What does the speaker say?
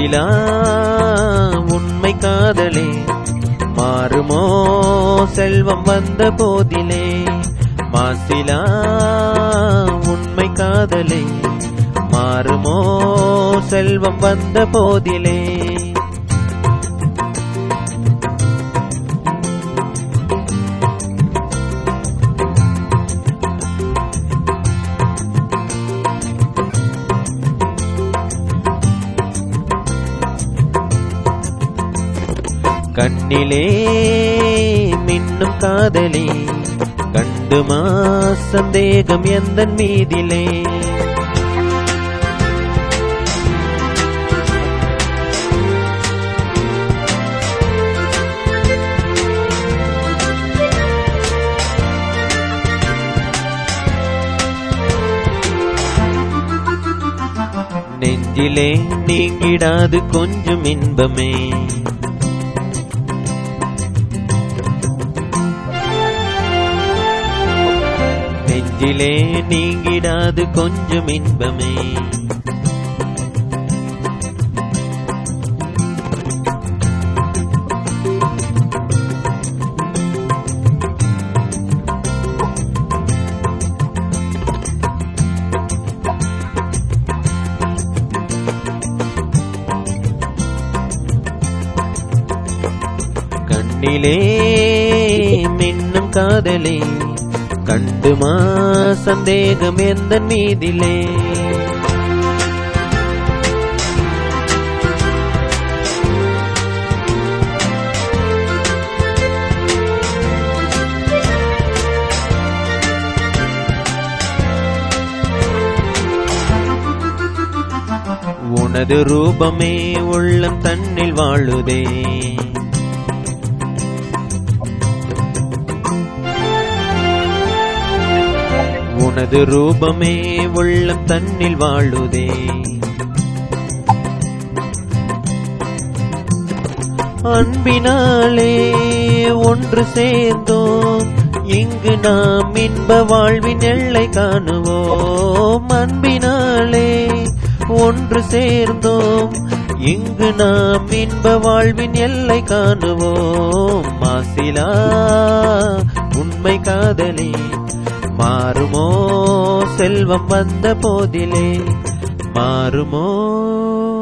மாசிலா உண்மை காதலே மாறுமோ செல்வம் வந்த போதிலே மாசிலா உண்மை காதலே மாறுமோ செல்வம் வந்த போதிலே கண்ணிலே மின்னும் காதலே கண்டுமா சந்தேகம் எந்த மீதிலே நெஞ்சிலே நீங்கிடாது கொஞ்சம் இன்பமே நெஞ்சிலே நீங்கிடாது கொஞ்சம் இன்பமே கண்ணிலே மின்னும் காதலே கண்டுமா சந்தேகம் எந்த மீதிலே உனது ரூபமே உள்ளம் தன்னில் வாழுதே உனது ரூபமே உள்ளம் தன்னில் வாழுதே அன்பினாலே ஒன்று சேர்ந்தோம் இங்கு நாம் இன்ப வாழ்வின் எல்லை காணுவோம் அன்பினாலே ஒன்று சேர்ந்தோம் இங்கு நாம் இன்ப வாழ்வின் எல்லை காணுவோம் மாசிலா உண்மை காதலே மாறுமோ செல்வம் வந்த போதிலே மாறுமோ